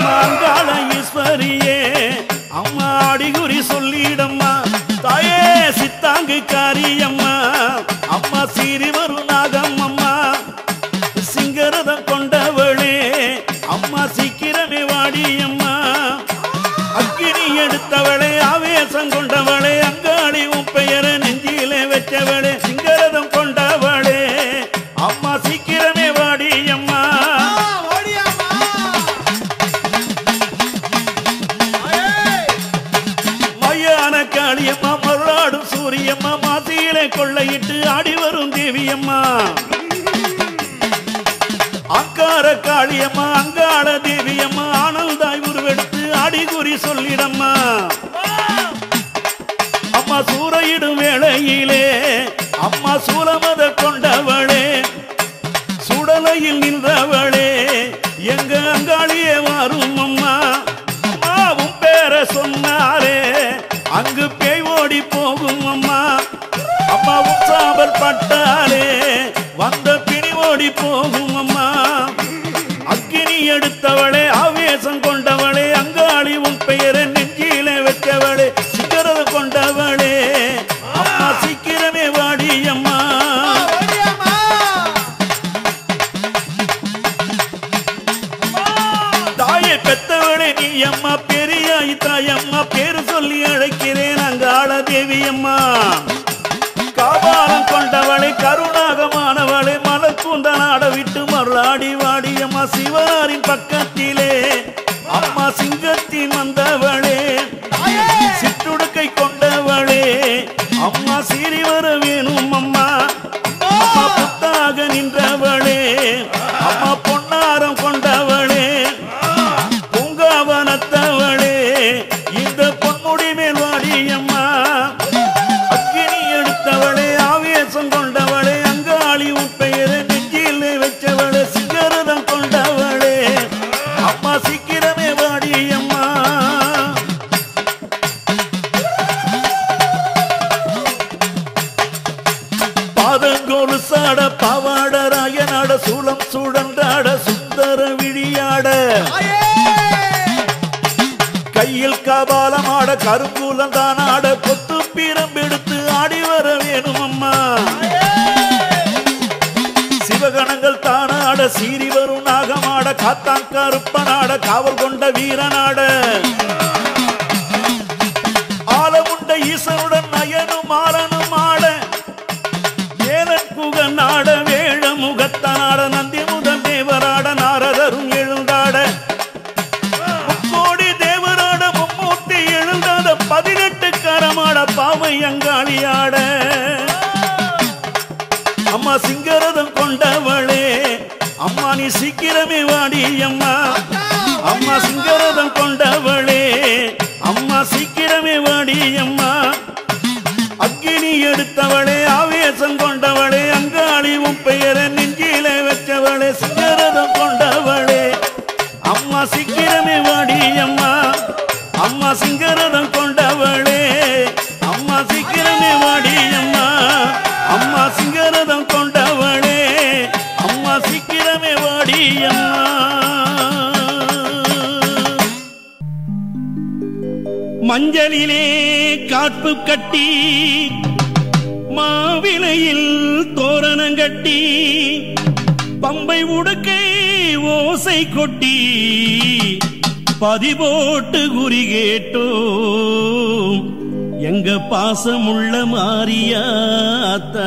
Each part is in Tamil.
அம்மா அங்காள ஈஸ்வரியே அம்மா அடிகுறி சொல்லிடம்மா தாயே சித்தாங்கு காரியம்மா அம்மா சீறி வரும் நாகம் அம்மா சிங்கரதம் கொண்டவளே அம்மா சீக்கிரமே வாடியம்மா அக்கினி எடுத்தவளே ஆவேசம் கொண்டவளே அங்காளி உன் பெயரை நெஞ்சிலே வச்சவளே சிங்கரதம் கொண்டவளே அம்மா சீக்கிரமே வாடியம்மா மையான காளியம்மா மருளாடும் சூரியம்மா மாசியிலே கொள்ளையிட்டு ஆடி வரும் தேவியம்மா அங்கார காளியம்மா அங்காள தேவியம்மா ஆனந்தாய் உருவெடுத்து அடிகுறி சொல்லிடம்மா அம்மா சூறையிடும் வேளையிலே அம்மா சூலமத கொண்டவளே சுடலையில் நின்றவளே எங்க அங்காளியே வரும் அம்மா அம்மாவும் பேர சொன்னாரே அங்கு பேய் ஓடி போகும் அம்மா அம்மா உற்சாபல் பட்டாலே வந்த பிணி ஓடி போகும் அம்மா அக்கினி எடுத்தவளே ஆவேசம் கொண்டவளே அங்காளி உன் பெயரை நெஞ்சிலே வச்சவளே சிக்கரத கொண்டவளே அம்மா சீக்கிரமே வாடி அம்மா தாயை பெத்தவளே நீ அம்மா பெரியாய் தாயம்மா பேரு சொல்லி அழைக்கிறேன் அங்காள தேவி அம்மா காபாலம் கொண்டவளை கருணாகமானவளை மலக்கூந்த நாட விட்டு மருளாடி வாடியம்மா சிவாரின் பக்கத்திலே அம்மா சிங்கத்தின் வந்தவளே சிற்றுடுக்கை கொண்டவளே அம்மா சீறி வர வேணும் அம்மா அம்மா புத்தாக நின்றவளே அம்மா பொன்னாரம் கொண்டவளே பூங்காவனத்தவளே இந்த பொன்முடி மேல் வாடியம்மா அக்கினி எடுத்தவளே ஆவேசம் கொண்டவளே அங்காளி உன் பெயரை நெஞ்சில் வச்சவளே சிகரதம் கொண்டவளே அம்மா சீக்கிரமே வாடியம்மா பாதங்கோலு சாட பாவாட ராயனாட சூளம் சுழன்றாட சுந்தர விழியாட கையில் கபாலமாட கருங்கூலம் தானாட கொத்து பீரம்பெடுத்து ஆடி வர வேணும் அம்மா சிவகணங்கள் தானாட சீறி வரும் நாகமாட காத்தான் கருப்பனாட காவல் கொண்ட வீரனாட ஆலமுண்ட ஈசனுடன் நயனும் ஆலனும் ஆட ஏலன் குகன் ஆட வேழ முகத்தனாட நந்தி முதல் தேவராட நாரதரும் எழுந்தாட முக்கோடி தேவராட மும்மூர்த்தி எழுந்தாட பதினெட்டு கரமாட பாவை அங்காளியாட அம்மா சிங்கரதம் கொண்டவளே அம்மா நீ சீக்கிரமே வாடி அம்மா அம்மா சிங்கரதம் கொண்டவளே அம்மா சீக்கிரமே வாடி அம்மா அக்கினி எடுத்தவளே ஆவேசம் கொண்டவளே அங்காளி உன் பெயரை நெஞ்சிலே வச்சவளே சிங்கரதம் கொண்டவளே அம்மா சீக்கிரமே வாடி அம்மா அம்மா சிங்கரதம் கொண்டவளே அம்மா சீக்கிரமே வாடி அம்மா அம்மா சிங்கரதம் கொண்டவளே அம்மா சீக்கிரமே வாடி அம்மா மஞ்சளிலே காப்பு கட்டி மாவிலையில் தோரணம் கட்டி பம்பை உடுக்கை ஓசை கொட்டி பதி போட்டு குறி கேட்டோம் எங்க பாசமுள்ள மாரியாத்தா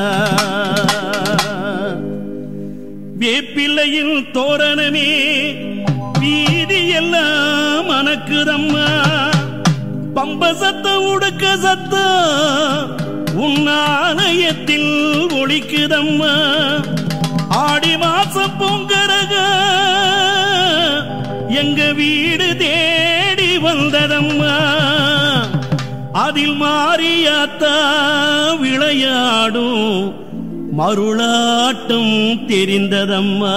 வேப்பிள்ளையின் தோரணமே வீதி எல்லாம் மணக்குதம்மா பம்ப சத்தம் உடுக்க சத்தம் உன் ஆலயத்தில் ஒழிக்குதம்மா ஆடி மாசம் பொங்கரக எங்க வீடு தேடி வந்ததம்மா அதில் மாறியாத்தா விளையாடும் மருளாட்டம் தெரிந்ததம்மா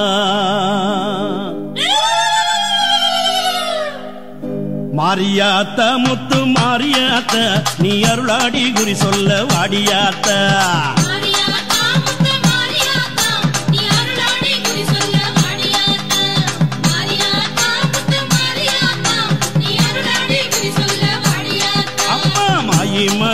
மாரியாத்த முத்து மாரியாத்த நீ அருளாடி குறி சொல்ல வாடியாத்த மாரியாத்தா முத்து மாரியாத்தா நீ அருளாடி குறி சொல்ல மாரியாத்தா மாரியாத்தா முத்து மாரியாத்தா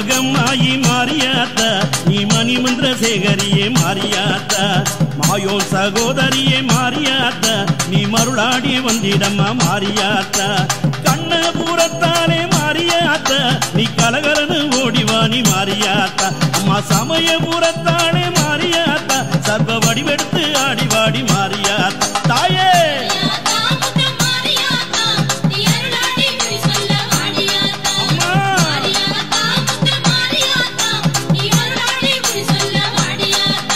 மகமாயி மாரியாத்தா நீ மணிமந்திர சேகரியே மாரியாத்தா மாயோ சகோதரியே மாரியாத்தா நீ மருளாடி வந்திடம்மா மாரியாத்தா கண்ணபுரத்தாலே மாரியாத்தா நீ கலகலன்னு ஓடிவா நீ மாரியாத்தா அம்மா சமயபுரத்தாலே மாரியாத்தா சர்வ வடிவெடுத்து ஆடி வாடி மாரியாத்தா தாயே மாரியாத்தா முத்து மாரியாத்தா நீ அருளாடி குறி சொல்ல வாடியாத்தா அம்மா. மாரியாத்தா முத்து மாரியாத்தா நீ அருளாடி குறி சொல்ல வாடியாத்தா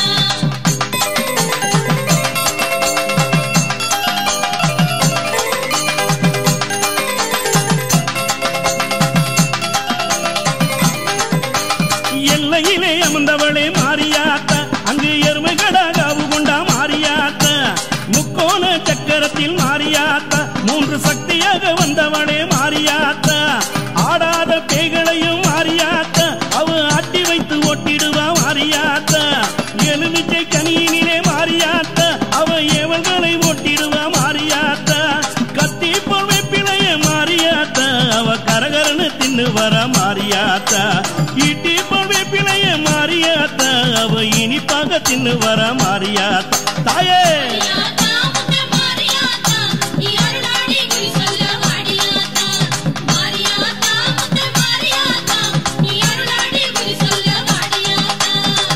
எல்லையிலே அமர்ந்தவளே மாரியாத்தா அங்கு எருமைகடா காவு கொண்டா மாரியாத்தா முக்கோண சக்கரத்தில் மாரியாத்தா மூன்று சக்தியாக வந்தவளே மாரியாத்தா ஆடாத பேய்களையும் மாரியாத்தா அவ ஆட்டி வைத்து ஓட்டிடுவா மாரியாத்தா எலுமிச்சை கனியினிலே மாரியாத்தா அவ ஏவல்களை ஓட்டிடுவா மாரியாத்தா கத்தி போல் வெப்பிலைய மாரியாத்தா அவ கரகரன்னு தின்னு வர மாரியாத்தா ஈட்டி போல் வெப்பிலைய மாரியாத்தா அவ இனிப்பாக தின்னு வர மாரியாத்தா தாயே மாரியாத்தா முத்து மாரியாத்தா நீ அருளாடி குறி சொல்ல வாடியாத்தா மாரியாத்தா முத்து மாரியாத்தா நீ அருளாடி குறி சொல்ல வாடியாத்தா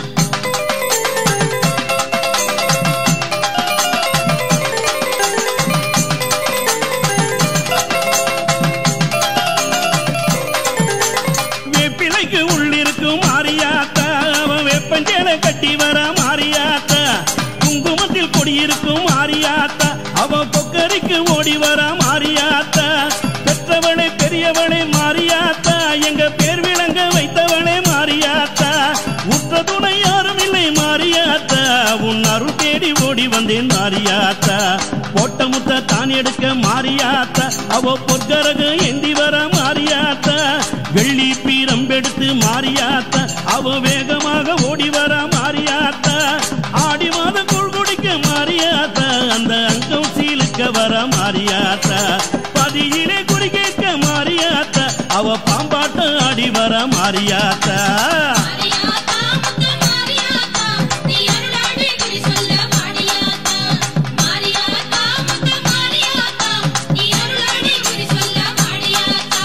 வேப்பிலைக்கு உள்ளிருக்கும் மாரியாத்தா அவன் வேப்பஞ்சேலை கட்டி வர மாரியாத்தா குங்குமத்தில் கொடியிருக்கும் மாரியாத்தா அவன் கொக்கரிக்கு ஓடி வர மாரியாத்தா பெற்றவளே பெரியவளே மாரியாத்தா எங்க பேர் விளங்க வைத்தவளே மாரியாத்தா உற்ற துணை யாரும் இல்லை மாரியாத்தா உன் அருள் தேடி ஓடி வந்தேன் மாரியாத்தா போட்ட முத்த தான் எடுக்க மாரியாத்தா அவ பொற்கரகு ஏந்தி வர மாரியாத்தா வெள்ளி பீரம்பெடுத்து மாரியாத்தா அவ வேகமாக ஓடி வர மாரியாத்தா ஆடி மாத கூழ் குடிக்க மாரியாத்தா அந்த அங்கம் சீலுக்க வர மாரியாத்தா பதியிலே குறி கேட்க மாரியாத்தா அவ பாம்பாட்டம் ஆடி வர மாரியாத்தா மாரியாத்தா முத்து மாரியாத்தா நீ அருளாடி குறி சொல்ல வாடியாத்தா மாரியாத்தா முத்து மாரியாத்தா நீ அருளாடி குறி சொல்ல வாடியாத்தா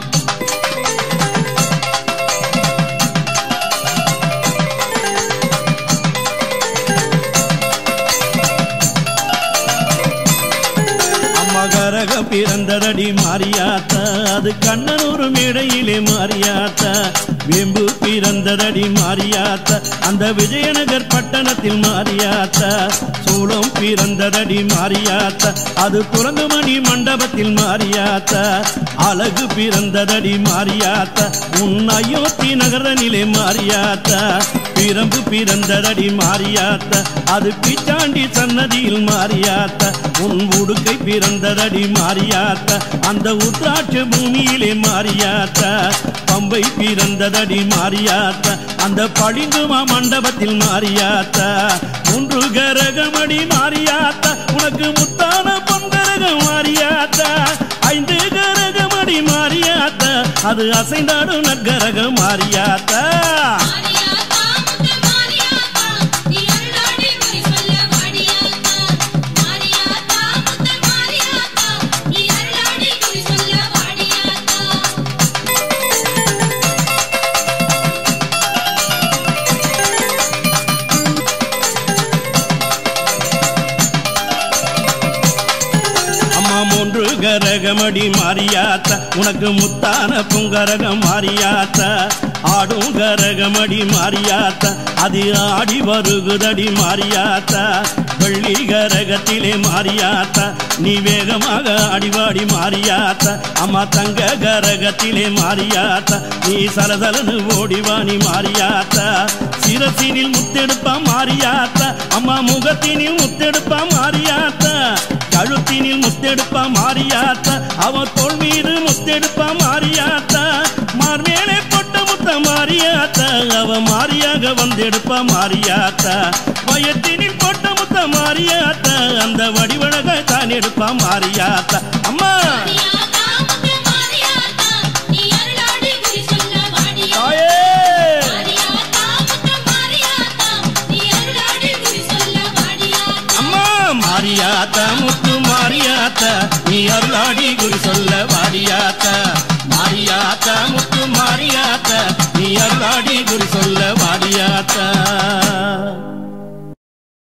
அம்மா கரக பிறந்ததடி மாரியாத்தா அது கண்ணனூர் மேடையிலே மாரியாத்தா வேம்பு பிறந்ததடி மாரியாத்தா அந்த விஜயநகர் பட்டணத்தில் மாரியாத்தா சூளம் பிறந்ததடி மாரியாத்தா அது குரங்குமணி மண்டபத்தில் மாரியாத்தா அழகு பிறந்ததடி மாரியாத்தா உன் அயோத்தி நகரனிலே மாரியாத்தா பிரம்பு பிறந்ததடி மாரியாத்தா அது பிச்சாண்டி சன்னதியில் மாரியாத்தா உன் உடுக்கை பிறந்ததடி மாரியாத்தா அந்த உத்ராட்ச பூமியிலே மாரியாத்தா பம்பை பிறந்ததடி மாரியாத்தா அந்த பளிங்குமா மண்டபத்தில் மாரியாத்தா மூன்று கரகமடி மாரியாத்தா உனக்கு முத்தான பொங்கரகம் மாரியாத்தா ஐந்து கரகமடி மாரியாத்தா அது அசைந்தாடும் நற்கரகம் மாரியாத்தா மாரியாத்தா முத்து மாரியாத்தா நீ அருளாடி குறி சொல்ல வாடியாத்தா மாரியாத்தா முத்து மாரியாத்தா நீ அருளாடி குறி சொல்ல வாடியாத்தா அம்மா மூன்று கரகமடி மாரியாத்தா உனக்கு முத்தான புங்கரகம் மாரியாத்தா ஆடும் கரகமடி மாரியாத்தா அது ஆடி வருகுதடி மாரியாத்தா வெள்ளி கரகத்திலே மாரியாத்தா நீ வேகமாக அடிவாடி மாரியாத்தா அம்மா தங்க கரகத்திலே மாரியாத்தா நீ சலசலனு ஓடிவா நீ மாரியாத்தா சிரசினில் முத்தெடுப்பா மாரியாத்தா அம்மா முகத்தினில் முத்தெடுப்பா மாரியாத்தா கழுத்தினில் முத்தெடுப்பா மாரியாத்தா அவன் தோல் மீது முத்தெடுப்பா மாரியாத்தா மார்மேலே பொட்ட முத்த மாரியாத்தா அவ மாரியாக வந்தெடுப்பா மாரியாத்தா வயத்தினில் பொட்ட முத்த மாரியாத்தா அந்த வடிவழக தான் எடுப்பா மாரியாத்தா அம்மா மாரியாத்தா முத்து மாரியாத்தா நீ அருளாடி குறி சொல்ல வாடியாத்தா தாயே மாரியாத்தா முத்து மாரியாத்தா நீ அருளாடி குறி சொல்ல வாடியாத்தா மாரியாத்தா முத்து மாரியாத்தா நீ அருளாடி குறி சொல்ல வாடியாத்தா